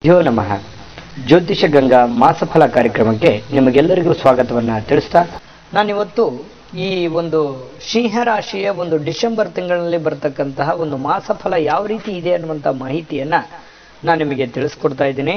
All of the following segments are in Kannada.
ಯೋ ನಮಃ ಜ್ಯೋತಿಷ ಗಂಗಾ ಮಾಸಫಲ ಕಾರ್ಯಕ್ರಮಕ್ಕೆ ನಿಮಗೆಲ್ಲರಿಗೂ ಸ್ವಾಗತವನ್ನ ತಿಳಿಸ್ತಾ ನಾನಿವತ್ತು ಈ ಒಂದು ಸಿಂಹ ರಾಶಿಯ ಒಂದು ಡಿಸೆಂಬರ್ ತಿಂಗಳಲ್ಲಿ ಬರ್ತಕ್ಕಂತಹ ಒಂದು ಮಾಸಫಲ ಯಾವ ರೀತಿ ಇದೆ ಅನ್ನುವಂಥ ಮಾಹಿತಿಯನ್ನ ನಾನು ನಿಮಗೆ ತಿಳಿಸ್ಕೊಡ್ತಾ ಇದ್ದೀನಿ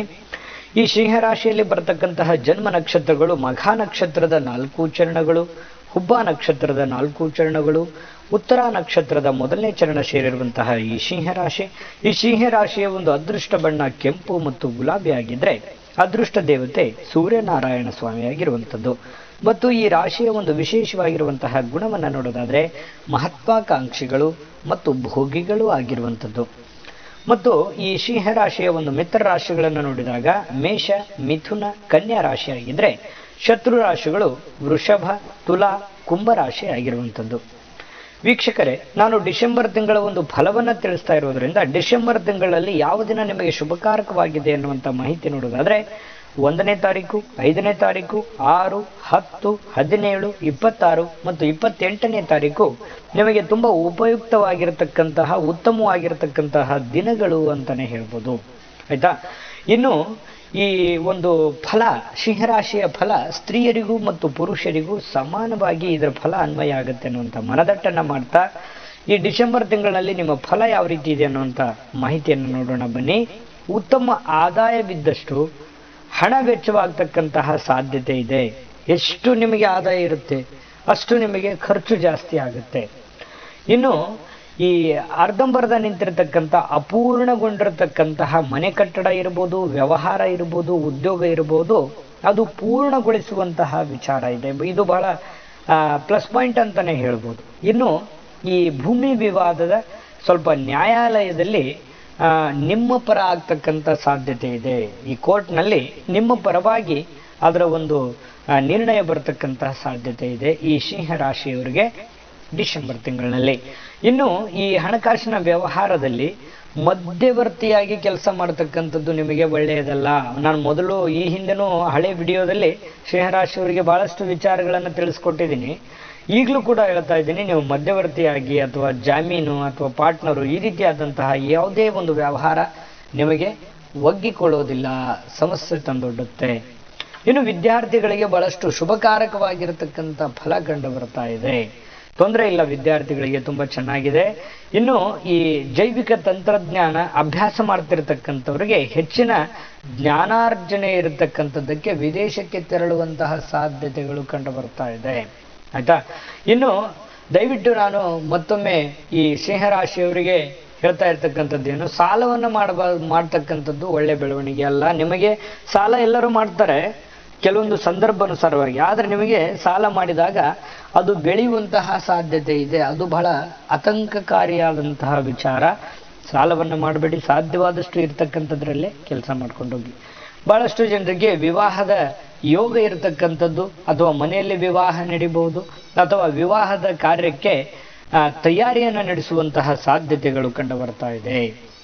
ಈ ಸಿಂಹ ರಾಶಿಯಲ್ಲಿ ಬರ್ತಕ್ಕಂತಹ ಜನ್ಮ ನಕ್ಷತ್ರಗಳು ಮಘ ನಕ್ಷತ್ರದ ನಾಲ್ಕು ಚರಣಗಳು ಹುಬ್ಬ ನಕ್ಷತ್ರದ ನಾಲ್ಕು ಚರಣಗಳು ಉತ್ತರ ನಕ್ಷತ್ರದ ಮೊದಲನೇ ಚರಣ ಸೇರಿರುವಂತಹ ಈ ಸಿಂಹ ರಾಶಿ ಈ ಸಿಂಹ ರಾಶಿಯ ಒಂದು ಅದೃಷ್ಟ ಬಣ್ಣ ಕೆಂಪು ಮತ್ತು ಗುಲಾಬಿ ಆಗಿದ್ರೆ ಅದೃಷ್ಟ ದೇವತೆ ಸೂರ್ಯನಾರಾಯಣ ಸ್ವಾಮಿಯಾಗಿರುವಂಥದ್ದು ಮತ್ತು ಈ ರಾಶಿಯ ಒಂದು ವಿಶೇಷವಾಗಿರುವಂತಹ ಗುಣವನ್ನು ನೋಡೋದಾದ್ರೆ ಮಹತ್ವಾಕಾಂಕ್ಷಿಗಳು ಮತ್ತು ಭೋಗಿಗಳು ಆಗಿರುವಂಥದ್ದು ಮತ್ತು ಈ ಸಿಂಹ ರಾಶಿಯ ಒಂದು ಮಿತ್ರ ರಾಶಿಗಳನ್ನು ನೋಡಿದಾಗ ಮೇಷ ಮಿಥುನ ಕನ್ಯಾ ರಾಶಿಯಾಗಿದ್ರೆ ಶತ್ರು ರಾಶಿಗಳು ವೃಷಭ ತುಲಾ ಕುಂಭ ರಾಶಿ ಆಗಿರುವಂಥದ್ದು ವೀಕ್ಷಕರೇ ನಾನು ಡಿಸೆಂಬರ್ ತಿಂಗಳ ಒಂದು ಫಲವನ್ನು ತಿಳಿಸ್ತಾ ಇರೋದ್ರಿಂದ ಡಿಸೆಂಬರ್ ತಿಂಗಳಲ್ಲಿ ಯಾವ ದಿನ ನಿಮಗೆ ಶುಭಕಾರಕವಾಗಿದೆ ಅನ್ನುವಂಥ ಮಾಹಿತಿ ನೋಡೋದಾದ್ರೆ ಒಂದನೇ ತಾರೀಕು ಐದನೇ ತಾರೀಕು ಆರು ಹತ್ತು ಹದಿನೇಳು ಇಪ್ಪತ್ತಾರು ಮತ್ತು ಇಪ್ಪತ್ತೆಂಟನೇ ತಾರೀಕು ನಿಮಗೆ ತುಂಬ ಉಪಯುಕ್ತವಾಗಿರತಕ್ಕಂತಹ ಉತ್ತಮವಾಗಿರತಕ್ಕಂತಹ ದಿನಗಳು ಅಂತಲೇ ಹೇಳ್ಬೋದು ಆಯ್ತಾ ಇನ್ನು ಈ ಒಂದು ಫಲ ಸಿಂಹರಾಶಿಯ ಫಲ ಸ್ತ್ರೀಯರಿಗೂ ಮತ್ತು ಪುರುಷರಿಗೂ ಸಮಾನವಾಗಿ ಇದರ ಫಲ ಅನ್ವಯ ಆಗುತ್ತೆ ಅನ್ನುವಂಥ ಮನದಟ್ಟನ್ನು ಮಾಡ್ತಾ ಈ ಡಿಸೆಂಬರ್ ತಿಂಗಳಲ್ಲಿ ನಿಮ್ಮ ಫಲ ಯಾವ ರೀತಿ ಇದೆ ಅನ್ನುವಂಥ ಮಾಹಿತಿಯನ್ನು ನೋಡೋಣ ಬನ್ನಿ ಉತ್ತಮ ಆದಾಯವಿದ್ದಷ್ಟು ಹಣ ವೆಚ್ಚವಾಗ್ತಕ್ಕಂತಹ ಸಾಧ್ಯತೆ ಇದೆ ಎಷ್ಟು ನಿಮಗೆ ಆದಾಯ ಇರುತ್ತೆ ಅಷ್ಟು ನಿಮಗೆ ಖರ್ಚು ಜಾಸ್ತಿ ಆಗುತ್ತೆ ಇನ್ನು ಈ ಅರ್ಧಂಬರ್ಧ ನಿಂತಿರತಕ್ಕಂಥ ಅಪೂರ್ಣಗೊಂಡಿರತಕ್ಕಂತಹ ಮನೆ ಕಟ್ಟಡ ಇರ್ಬೋದು ವ್ಯವಹಾರ ಇರ್ಬೋದು ಉದ್ಯೋಗ ಇರ್ಬೋದು ಅದು ಪೂರ್ಣಗೊಳಿಸುವಂತಹ ವಿಚಾರ ಇದೆ ಇದು ಬಹಳ ಪ್ಲಸ್ ಪಾಯಿಂಟ್ ಅಂತಾನೆ ಹೇಳ್ಬೋದು ಇನ್ನು ಈ ಭೂಮಿ ವಿವಾದದ ಸ್ವಲ್ಪ ನ್ಯಾಯಾಲಯದಲ್ಲಿ ಆ, ನಿಮ್ಮ ಪರ ಆಗ್ತಕ್ಕಂಥ ಸಾಧ್ಯತೆ ಇದೆ ಈ ಕೋರ್ಟ್ನಲ್ಲಿ ನಿಮ್ಮ ಪರವಾಗಿ ಅದರ ಒಂದು ಆ, ನಿರ್ಣಯ ಬರತಕ್ಕಂತಹ ಸಾಧ್ಯತೆ ಇದೆ ಈ ಸಿಂಹ ರಾಶಿಯವರಿಗೆ ಡಿಸೆಂಬರ್ ತಿಂಗಳಿನಲ್ಲಿ ಇನ್ನು ಈ ಹಣಕಾಸಿನ ವ್ಯವಹಾರದಲ್ಲಿ ಮಧ್ಯವರ್ತಿಯಾಗಿ ಕೆಲಸ ಮಾಡತಕ್ಕಂಥದ್ದು ನಿಮಗೆ ಒಳ್ಳೆಯದಲ್ಲ ನಾನು ಮೊದಲು ಈ ಹಿಂದೆನೂ ಹಳೆ ವಿಡಿಯೋದಲ್ಲಿ ಸಿಂಹರಾಶಿಯವರಿಗೆ ಬಹಳಷ್ಟು ವಿಚಾರಗಳನ್ನು ತಿಳಿಸ್ಕೊಟ್ಟಿದ್ದೀನಿ ಈಗಲೂ ಕೂಡ ಹೇಳ್ತಾ ಇದ್ದೀನಿ ನೀವು ಮಧ್ಯವರ್ತಿಯಾಗಿ ಅಥವಾ ಜಾಮೀನು ಅಥವಾ ಪಾರ್ಟ್ನರು ಈ ರೀತಿಯಾದಂತಹ ಯಾವುದೇ ಒಂದು ವ್ಯವಹಾರ ನಿಮಗೆ ಒಗ್ಗಿಕೊಳ್ಳೋದಿಲ್ಲ ಸಮಸ್ಯೆ ತಂದೊಡ್ಡುತ್ತೆ ಇನ್ನು ವಿದ್ಯಾರ್ಥಿಗಳಿಗೆ ಬಹಳಷ್ಟು ಶುಭಕಾರಕವಾಗಿರತಕ್ಕಂಥ ಫಲ ಕಂಡು ಬರ್ತಾ ಇದೆ ತೊಂದರೆ ಇಲ್ಲ ವಿದ್ಯಾರ್ಥಿಗಳಿಗೆ ತುಂಬಾ ಚೆನ್ನಾಗಿದೆ ಇನ್ನು ಈ ಜೈವಿಕ ತಂತ್ರಜ್ಞಾನ ಅಭ್ಯಾಸ ಮಾಡ್ತಿರ್ತಕ್ಕಂಥವ್ರಿಗೆ ಹೆಚ್ಚಿನ ಜ್ಞಾನಾರ್ಜನೆ ಇರತಕ್ಕಂಥದ್ದಕ್ಕೆ ವಿದೇಶಕ್ಕೆ ತೆರಳುವಂತಹ ಸಾಧ್ಯತೆಗಳು ಕಂಡು ಬರ್ತಾ ಇದೆ ಆಯ್ತಾ ಇನ್ನು ದಯವಿಟ್ಟು ನಾನು ಮತ್ತೊಮ್ಮೆ ಈ ಸಿಂಹರಾಶಿಯವರಿಗೆ ಹೇಳ್ತಾ ಇರ್ತಕ್ಕಂಥದ್ದು ಏನು ಸಾಲವನ್ನು ಮಾಡಬಾರ್ದು ಮಾಡ್ತಕ್ಕಂಥದ್ದು ಒಳ್ಳೆ ಬೆಳವಣಿಗೆ ಅಲ್ಲ ನಿಮಗೆ ಸಾಲ ಎಲ್ಲರೂ ಮಾಡ್ತಾರೆ ಕೆಲವೊಂದು ಸಂದರ್ಭಾನುಸಾರವಾಗಿ ಆದರೆ ನಿಮಗೆ ಸಾಲ ಮಾಡಿದಾಗ ಅದು ಬೆಳೆಯುವಂತಹ ಸಾಧ್ಯತೆ ಇದೆ ಅದು ಬಹಳ ಆತಂಕಕಾರಿಯಾದಂತಹ ವಿಚಾರ ಸಾಲವನ್ನು ಮಾಡಬೇಡಿ ಸಾಧ್ಯವಾದಷ್ಟು ಇರತಕ್ಕಂಥದ್ರಲ್ಲೇ ಕೆಲಸ ಮಾಡ್ಕೊಂಡು ಹೋಗಿ ಬಹಳಷ್ಟು ಜನರಿಗೆ ವಿವಾಹದ ಯೋಗ ಇರತಕ್ಕಂಥದ್ದು ಅಥವಾ ಮನೆಯಲ್ಲಿ ವಿವಾಹ ನಡೀಬಹುದು ಅಥವಾ ವಿವಾಹದ ಕಾರ್ಯಕ್ಕೆ ಆ, ತಯಾರಿಯನ್ನು ನಡೆಸುವಂತಹ ಸಾಧ್ಯತೆಗಳು ಕಂಡು ಬರ್ತಾ ಇದೆ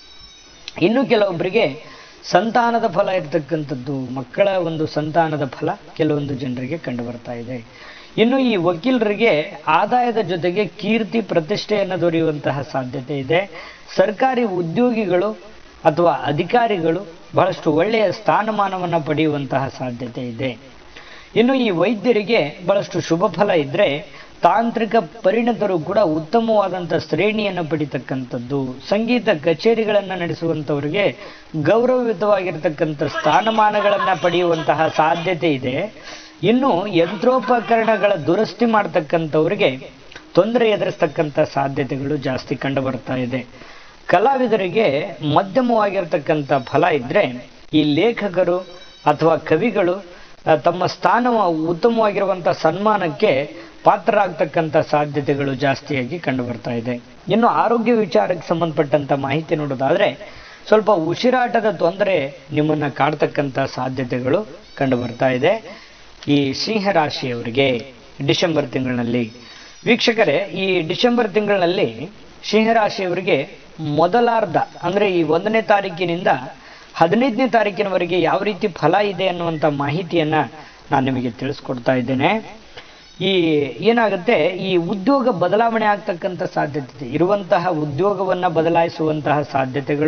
ಇನ್ನು ಕೆಲವೊಬ್ಬರಿಗೆ ಸಂತಾನದ ಫಲ ಇರತಕ್ಕಂಥದ್ದು ಮಕ್ಕಳ ಒಂದು ಸಂತಾನದ ಫಲ ಕೆಲವೊಂದು ಜನರಿಗೆ ಕಂಡು ಬರ್ತಾ ಇದೆ ಇನ್ನು ಈ ವಕೀಲರಿಗೆ ಆದಾಯದ ಜೊತೆಗೆ ಕೀರ್ತಿ ಪ್ರತಿಷ್ಠೆಯನ್ನು ದೊರೆಯುವಂತಹ ಸಾಧ್ಯತೆ ಇದೆ ಸರ್ಕಾರಿ ಉದ್ಯೋಗಿಗಳು ಅಥವಾ ಅಧಿಕಾರಿಗಳು ಬಹಳಷ್ಟು ಒಳ್ಳೆಯ ಸ್ಥಾನಮಾನವನ್ನು ಪಡೆಯುವಂತಹ ಸಾಧ್ಯತೆ ಇದೆ ಇನ್ನು ಈ ವೈದ್ಯರಿಗೆ ಬಹಳಷ್ಟು ಶುಭ ಫಲ ಇದ್ರೆ ತಾಂತ್ರಿಕ ಪರಿಣತರು ಕೂಡ ಉತ್ತಮವಾದಂಥ ಶ್ರೇಣಿಯನ್ನು ಪಡಿತಕ್ಕಂಥದ್ದು ಸಂಗೀತ ಕಚೇರಿಗಳನ್ನು ನಡೆಸುವಂಥವರಿಗೆ ಗೌರವಯುತವಾಗಿರ್ತಕ್ಕಂಥ ಸ್ಥಾನಮಾನಗಳನ್ನು ಪಡೆಯುವಂತಹ ಸಾಧ್ಯತೆ ಇದೆ ಇನ್ನು ಯಂತ್ರೋಪಕರಣಗಳ ದುರಸ್ತಿ ಮಾಡ್ತಕ್ಕಂಥವ್ರಿಗೆ ತೊಂದರೆ ಎದುರಿಸ್ತಕ್ಕಂಥ ಸಾಧ್ಯತೆಗಳು ಜಾಸ್ತಿ ಕಂಡು ಬರ್ತಾ ಇದೆ ಕಲಾವಿದರಿಗೆ ಮಧ್ಯಮವಾಗಿರ್ತಕ್ಕಂಥ ಫಲ ಇದ್ರೆ ಈ ಲೇಖಕರು ಅಥವಾ ಕವಿಗಳು ಆ, ತಮ್ಮ ಸ್ಥಾನ ಉತ್ತಮವಾಗಿರುವಂಥ ಸನ್ಮಾನಕ್ಕೆ ಪಾತ್ರರಾಗ್ತಕ್ಕಂಥ ಸಾಧ್ಯತೆಗಳು ಜಾಸ್ತಿಯಾಗಿ ಕಂಡು ಬರ್ತಾ ಇದೆ ಇನ್ನು ಆರೋಗ್ಯ ವಿಚಾರಕ್ಕೆ ಸಂಬಂಧಪಟ್ಟಂತ ಮಾಹಿತಿ ನೋಡೋದಾದ್ರೆ ಸ್ವಲ್ಪ ಉಸಿರಾಟದ ತೊಂದರೆ ನಿಮ್ಮನ್ನ ಕಾಡ್ತಕ್ಕಂಥ ಸಾಧ್ಯತೆಗಳು ಕಂಡು ಬರ್ತಾ ಇದೆ ಈ ಸಿಂಹ ರಾಶಿಯವರಿಗೆ ಡಿಸೆಂಬರ್ ತಿಂಗಳಿನಲ್ಲಿ ವೀಕ್ಷಕರೇ ಈ ಡಿಸೆಂಬರ್ ತಿಂಗಳಿನಲ್ಲಿ ಸಿಂಹರಾಶಿಯವರಿಗೆ ಮೊದಲಾರ್ಧ ಅಂದ್ರೆ ಈ ಒಂದನೇ ತಾರೀಕಿನಿಂದ ಹದಿನೈದನೇ ತಾರೀಕಿನವರೆಗೆ ಯಾವ ರೀತಿ ಫಲ ಇದೆ ಅನ್ನುವಂಥ ಮಾಹಿತಿಯನ್ನ ನಾನು ನಿಮಗೆ ತಿಳಿಸ್ಕೊಡ್ತಾ ಇದ್ದೇನೆ ಈ ಏನಾಗುತ್ತೆ ಈ ಉದ್ಯೋಗ ಬದಲಾವಣೆ ಆಗ್ತಕ್ಕಂಥ ಸಾಧ್ಯತೆ ಇದೆ ಇರುವಂತಹ ಉದ್ಯೋಗವನ್ನ ಬದಲಾಯಿಸುವಂತಹ ಸಾಧ್ಯತೆಗಳು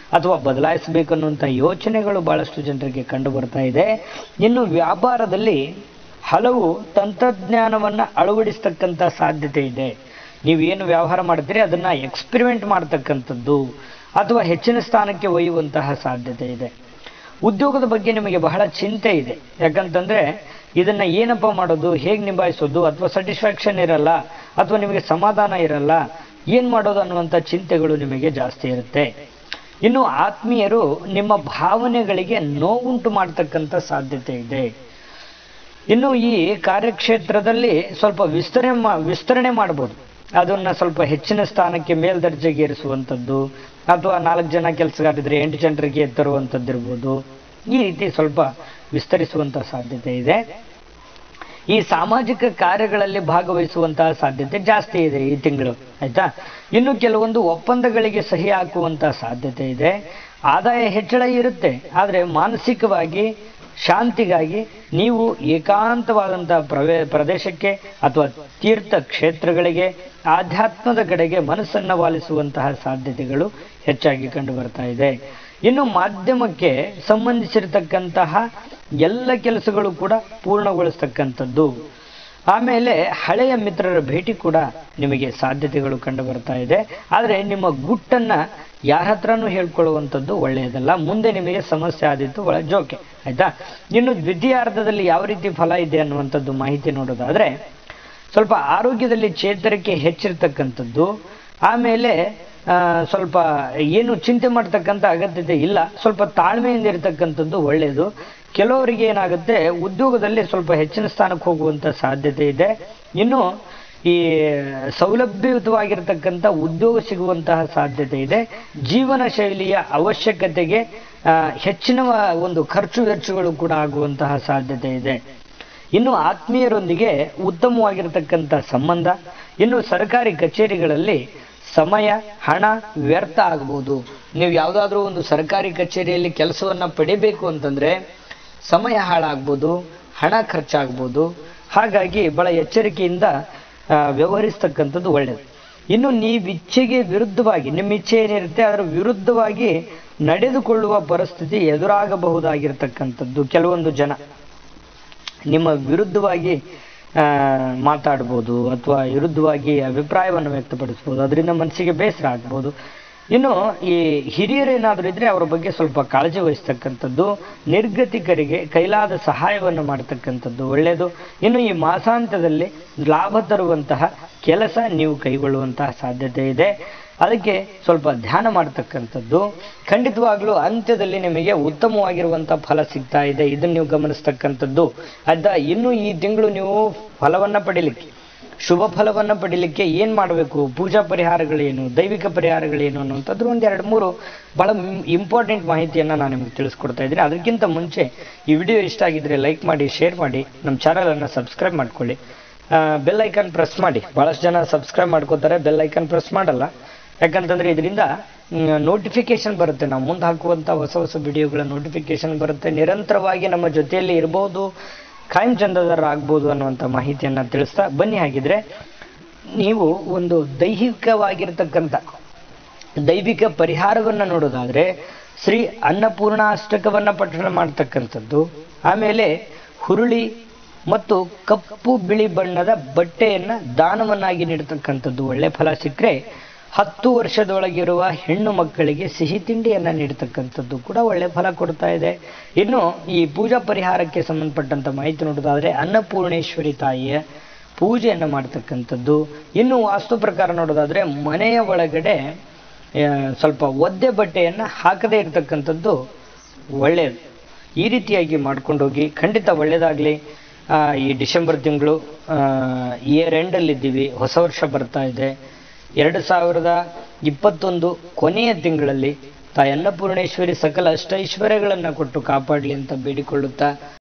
ಅಥವಾ ಬದಲಾಯಿಸಬೇಕು ಅನ್ನುವಂಥ ಯೋಚನೆಗಳು ಬಹಳಷ್ಟು ಜನರಿಗೆ ಕಂಡು ಬರ್ತಾ ಇದೆ ಇನ್ನು ವ್ಯಾಪಾರದಲ್ಲಿ ಹಲವು ತಂತ್ರಜ್ಞಾನವನ್ನು ಅಳವಡಿಸ್ತಕ್ಕಂಥ ಸಾಧ್ಯತೆ ಇದೆ ನೀವು ಏನು ವ್ಯವಹಾರ ಮಾಡ್ತೀರಿ ಅದನ್ನ ಎಕ್ಸ್ಪೆರಿಮೆಂಟ್ ಮಾಡ್ತಕ್ಕಂಥದ್ದು ಅಥವಾ ಹೆಚ್ಚಿನ ಸ್ಥಾನಕ್ಕೆ ಒಯ್ಯುವಂತಹ ಸಾಧ್ಯತೆ ಇದೆ ಉದ್ಯೋಗದ ಬಗ್ಗೆ ನಿಮಗೆ ಬಹಳ ಚಿಂತೆ ಇದೆ ಯಾಕಂತಂದ್ರೆ ಇದನ್ನ ಏನಪ್ಪ ಮಾಡೋದು ಹೇಗೆ ನಿಭಾಯಿಸೋದು ಅಥವಾ ಸ್ಯಾಟಿಸ್ಫ್ಯಾಕ್ಷನ್ ಇರಲ್ಲ ಅಥವಾ ನಿಮಗೆ ಸಮಾಧಾನ ಇರಲ್ಲ ಏನ್ ಮಾಡೋದು ಅನ್ನುವಂಥ ಚಿಂತೆಗಳು ನಿಮಗೆ ಜಾಸ್ತಿ ಇರುತ್ತೆ ಇನ್ನು ಆತ್ಮೀಯರು ನಿಮ್ಮ ಭಾವನೆಗಳಿಗೆ ನೋವುಂಟು ಮಾಡ್ತಕ್ಕಂಥ ಸಾಧ್ಯತೆ ಇದೆ ಇನ್ನು ಈ ಕಾರ್ಯಕ್ಷೇತ್ರದಲ್ಲಿ ಸ್ವಲ್ಪ ವಿಸ್ತರಣೆ ಮಾ ವಿಸ್ತರಣೆ ಮಾಡ್ಬೋದು ಅದನ್ನ ಸ್ವಲ್ಪ ಹೆಚ್ಚಿನ ಸ್ಥಾನಕ್ಕೆ ಮೇಲ್ದರ್ಜೆಗೆ ಏರಿಸುವಂಥದ್ದು ಅಥವಾ ನಾಲ್ಕು ಜನ ಕೆಲಸಗಾರಿದ್ರೆ ಎಂಟು ಜನರಿಗೆ ತರುವಂಥದ್ದಿರ್ಬೋದು ಈ ರೀತಿ ಸ್ವಲ್ಪ ವಿಸ್ತರಿಸುವಂಥ ಸಾಧ್ಯತೆ ಇದೆ ಈ ಸಾಮಾಜಿಕ ಕಾರ್ಯಗಳಲ್ಲಿ ಭಾಗವಹಿಸುವಂತಹ ಸಾಧ್ಯತೆ ಜಾಸ್ತಿ ಇದೆ ಈ ತಿಂಗಳು ಆಯ್ತಾ ಇನ್ನು ಕೆಲವೊಂದು ಒಪ್ಪಂದಗಳಿಗೆ ಸಹಿ ಹಾಕುವಂತಹ ಸಾಧ್ಯತೆ ಇದೆ ಆದಾಯ ಹೆಚ್ಚಳ ಇರುತ್ತೆ ಆದರೆ ಮಾನಸಿಕವಾಗಿ ಶಾಂತಿಗಾಗಿ ನೀವು ಏಕಾಂತವಾದಂತಹ ಪ್ರವೇ ಪ್ರದೇಶಕ್ಕೆ ಅಥವಾ ತೀರ್ಥ ಕ್ಷೇತ್ರಗಳಿಗೆ ಆಧ್ಯಾತ್ಮದ ಕಡೆಗೆ ಮನಸ್ಸನ್ನು ವಾಲಿಸುವಂತಹ ಸಾಧ್ಯತೆಗಳು ಹೆಚ್ಚಾಗಿ ಕಂಡು ಬರ್ತಾ ಇದೆ ಇನ್ನು ಮಾಧ್ಯಮಕ್ಕೆ ಸಂಬಂಧಿಸಿರತಕ್ಕಂತಹ ಎಲ್ಲ ಕೆಲಸಗಳು ಕೂಡ ಪೂರ್ಣಗೊಳಿಸ್ತಕ್ಕಂಥದ್ದು ಆಮೇಲೆ ಹಳೆಯ ಮಿತ್ರರ ಭೇಟಿ ಕೂಡ ನಿಮಗೆ ಸಾಧ್ಯತೆಗಳು ಕಂಡು ಬರ್ತಾ ಇದೆ ಆದರೆ ನಿಮ್ಮ ಗುಟ್ಟನ್ನ ಯಾರ ಹತ್ರನೂ ಹೇಳ್ಕೊಳ್ಳುವಂಥದ್ದು ಒಳ್ಳೆಯದಲ್ಲ ಮುಂದೆ ನಿಮಗೆ ಸಮಸ್ಯೆ ಆದಿತ್ತು ಒಳ ಜೋಕೆ ಆಯ್ತಾ ಇನ್ನು ದ್ವಿತೀಯಾರ್ಧದಲ್ಲಿ ಯಾವ ರೀತಿ ಫಲ ಇದೆ ಅನ್ನುವಂಥದ್ದು ಮಾಹಿತಿ ನೋಡೋದಾದ್ರೆ ಸ್ವಲ್ಪ ಆರೋಗ್ಯದಲ್ಲಿ ಚೇತರಿಕೆ ಹೆಚ್ಚಿರ್ತಕ್ಕಂಥದ್ದು ಆಮೇಲೆ ಆ, ಸ್ವಲ್ಪ ಏನು ಚಿಂತೆ ಮಾಡ್ತಕ್ಕಂಥ ಅಗತ್ಯತೆ ಇಲ್ಲ ಸ್ವಲ್ಪ ತಾಳ್ಮೆಯಿಂದ ಇರತಕ್ಕಂಥದ್ದು ಒಳ್ಳೆಯದು ಕೆಲವರಿಗೆ ಏನಾಗುತ್ತೆ ಉದ್ಯೋಗದಲ್ಲಿ ಸ್ವಲ್ಪ ಹೆಚ್ಚಿನ ಸ್ಥಾನಕ್ಕೆ ಹೋಗುವಂತ ಸಾಧ್ಯತೆ ಇದೆ ಇನ್ನು ಈ ಸೌಲಭ್ಯಯುತವಾಗಿರ್ತಕ್ಕಂಥ ಉದ್ಯೋಗ ಸಿಗುವಂತಹ ಸಾಧ್ಯತೆ ಇದೆ ಜೀವನ ಶೈಲಿಯ ಅವಶ್ಯಕತೆಗೆ ಆ, ಹೆಚ್ಚಿನ ಒಂದು ಖರ್ಚು ವೆಚ್ಚಗಳು ಕೂಡ ಆಗುವಂತಹ ಸಾಧ್ಯತೆ ಇದೆ ಇನ್ನು ಆತ್ಮೀಯರೊಂದಿಗೆ ಉತ್ತಮವಾಗಿರತಕ್ಕಂಥ ಸಂಬಂಧ ಇನ್ನು ಸರ್ಕಾರಿ ಕಚೇರಿಗಳಲ್ಲಿ ಸಮಯ ಹಣ ವ್ಯರ್ಥ ಆಗಬಹುದು ನೀವು ಯಾವುದಾದ್ರೂ ಒಂದು ಸರ್ಕಾರಿ ಕಚೇರಿಯಲ್ಲಿ ಕೆಲಸವನ್ನ ಪಡಿಬೇಕು ಅಂತಂದ್ರೆ ಸಮಯ ಹಾಳಾಗ್ಬೋದು ಹಣ ಖರ್ಚಾಗ್ಬೋದು ಹಾಗಾಗಿ ಬಹಳ ಎಚ್ಚರಿಕೆಯಿಂದ ಆ, ವ್ಯವಹರಿಸ್ತಕ್ಕಂಥದ್ದು ಒಳ್ಳೆಯದು ಇನ್ನು ನೀವು ಇಚ್ಛೆಗೆ ವಿರುದ್ಧವಾಗಿ ನಿಮ್ಮ ಇಚ್ಛೆ ಏನಿರುತ್ತೆ ಅದರ ವಿರುದ್ಧವಾಗಿ ನಡೆದುಕೊಳ್ಳುವ ಪರಿಸ್ಥಿತಿ ಎದುರಾಗಬಹುದಾಗಿರ್ತಕ್ಕಂಥದ್ದು ಕೆಲವೊಂದು ಜನ ನಿಮ್ಮ ವಿರುದ್ಧವಾಗಿ ಆ, ಮಾತಾಡ್ಬೋದು ಅಥವಾ ವಿರುದ್ಧವಾಗಿ ಅಭಿಪ್ರಾಯವನ್ನು ವ್ಯಕ್ತಪಡಿಸ್ಬೋದು ಅದರಿಂದ ಮನಸ್ಸಿಗೆ ಬೇಸರ ಆಗ್ಬೋದು ಇನ್ನು ಈ ಹಿರಿಯರೇನಾದರೂ ಇದ್ರೆ ಅವರ ಬಗ್ಗೆ ಸ್ವಲ್ಪ ಕಾಳಜಿ ವಹಿಸ್ತಕ್ಕಂಥದ್ದು ನಿರ್ಗತಿಕರಿಗೆ ಕೈಲಾದ ಸಹಾಯವನ್ನು ಮಾಡತಕ್ಕಂಥದ್ದು ಒಳ್ಳೆಯದು ಇನ್ನು ಈ ಮಾಸಾಂತ್ಯದಲ್ಲಿ ಲಾಭ ತರುವಂತಹ ಕೆಲಸ ನೀವು ಕೈಗೊಳ್ಳುವಂತಹ ಸಾಧ್ಯತೆ ಇದೆ ಅದಕ್ಕೆ ಸ್ವಲ್ಪ ಧ್ಯಾನ ಮಾಡತಕ್ಕಂಥದ್ದು ಖಂಡಿತವಾಗ್ಲೂ ಅಂತ್ಯದಲ್ಲಿ ನಿಮಗೆ ಉತ್ತಮವಾಗಿರುವಂತಹ ಫಲ ಸಿಗ್ತಾ ಇದೆ ಇದನ್ನು ನೀವು ಗಮನಿಸ್ತಕ್ಕಂಥದ್ದು ಅದ ಇನ್ನು ಈ ತಿಂಗಳು ನೀವು ಫಲವನ್ನ ಪಡಿಲಿಕ್ಕೆ ಶುಭ ಫಲವನ್ನ ಪಡಿಲಿಕ್ಕೆ ಏನ್ ಮಾಡಬೇಕು ಪೂಜಾ ಪರಿಹಾರಗಳೇನು ದೈವಿಕ ಪರಿಹಾರಗಳೇನು ಅನ್ನುವಂಥದ್ದು ಒಂದ್ ಎರಡು ಮೂರು ಬಹಳ ಇಂಪಾರ್ಟೆಂಟ್ ಮಾಹಿತಿಯನ್ನ ನಾನು ನಿಮ್ಗೆ ತಿಳಿಸ್ಕೊಡ್ತಾ ಇದ್ದೀನಿ ಅದಕ್ಕಿಂತ ಮುಂಚೆ ಈ ವಿಡಿಯೋ ಇಷ್ಟ ಆಗಿದ್ರೆ ಲೈಕ್ ಮಾಡಿ ಶೇರ್ ಮಾಡಿ ನಮ್ಮ ಚಾನಲ್ ಅನ್ನ ಸಬ್ಸ್ಕ್ರೈಬ್ ಮಾಡ್ಕೊಳ್ಳಿ ಬೆಲ್ ಐಕಾನ್ ಪ್ರೆಸ್ ಮಾಡಿ ಬಹಳಷ್ಟು ಜನ ಸಬ್ಸ್ಕ್ರೈಬ್ ಮಾಡ್ಕೋತಾರೆ ಬೆಲ್ ಐಕಾನ್ ಪ್ರೆಸ್ ಮಾಡಲ್ಲ ಯಾಕಂತಂದ್ರೆ ಇದರಿಂದ ನೋಟಿಫಿಕೇಶನ್ ಬರುತ್ತೆ ನಾವು ಮುಂದೆ ಹಾಕುವಂತ ಹೊಸ ಹೊಸ ವಿಡಿಯೋಗಳ ನೋಟಿಫಿಕೇಶನ್ ಬರುತ್ತೆ ನಿರಂತರವಾಗಿ ನಮ್ಮ ಜೊತೆಯಲ್ಲಿ ಇರಬಹುದು ಖಾಯಂ ಚಂದದಾರ ಆಗ್ಬೋದು ಅನ್ನುವಂಥ ಮಾಹಿತಿಯನ್ನ ತಿಳಿಸ್ತಾ ಬನ್ನಿ ಹಾಗಿದ್ರೆ ನೀವು ಒಂದು ದೈಹಿಕವಾಗಿರ್ತಕ್ಕಂಥ ದೈವಿಕ ಪರಿಹಾರವನ್ನ ನೋಡೋದಾದ್ರೆ ಶ್ರೀ ಅನ್ನಪೂರ್ಣ ಅಷ್ಟಕವನ್ನ ಪಠಣ ಮಾಡ್ತಕ್ಕಂಥದ್ದು ಆಮೇಲೆ ಹುರುಳಿ ಮತ್ತು ಕಪ್ಪು ಬಿಳಿ ಬಣ್ಣದ ಬಟ್ಟೆಯನ್ನ ದಾನವನ್ನಾಗಿ ನೀಡತಕ್ಕಂಥದ್ದು ಒಳ್ಳೆ ಫಲ ಸಿಕ್ಕರೆ ಹತ್ತು ವರ್ಷದೊಳಗಿರುವ ಹೆಣ್ಣು ಮಕ್ಕಳಿಗೆ ಸಿಹಿ ತಿಂಡಿಯನ್ನ ನೀಡತಕ್ಕಂಥದ್ದು ಕೂಡ ಒಳ್ಳೆ ಫಲ ಕೊಡ್ತಾ ಇದೆ ಇನ್ನು ಈ ಪೂಜಾ ಪರಿಹಾರಕ್ಕೆ ಸಂಬಂಧಪಟ್ಟಂತ ಮಾಹಿತಿ ನೋಡೋದಾದ್ರೆ ಅನ್ನಪೂರ್ಣೇಶ್ವರಿ ತಾಯಿಯ ಪೂಜೆಯನ್ನ ಮಾಡ್ತಕ್ಕಂಥದ್ದು ಇನ್ನು ವಾಸ್ತು ಪ್ರಕಾರ ನೋಡೋದಾದ್ರೆ ಮನೆಯ ಒಳಗಡೆ ಆ, ಸ್ವಲ್ಪ ಒದ್ದೆ ಬಟ್ಟೆಯನ್ನ ಹಾಕದೇ ಇರತಕ್ಕಂಥದ್ದು ಒಳ್ಳೆಯದು ಈ ರೀತಿಯಾಗಿ ಮಾಡ್ಕೊಂಡೋಗಿ ಖಂಡಿತ ಒಳ್ಳೇದಾಗ್ಲಿ ಆ, ಈ ಡಿಸೆಂಬರ್ ತಿಂಗಳು ಇಯರ್ ಎಂಡಲ್ಲಿ ಇದ್ದೀವಿ ಹೊಸ ವರ್ಷ ಬರ್ತಾ ಇದೆ ಎರಡು ಸಾವಿರದ ಇಪ್ಪತ್ತೊಂದು ಕೊನೆಯ ತಿಂಗಳಲ್ಲಿ ತಾಯಿ ಅನ್ನಪೂರ್ಣೇಶ್ವರಿ ಸಕಲ ಅಷ್ಟೈಶ್ವರ್ಯಗಳನ್ನು ಕೊಟ್ಟು ಕಾಪಾಡಲಿ ಅಂತ ಬೇಡಿಕೊಳ್ಳುತ್ತಾ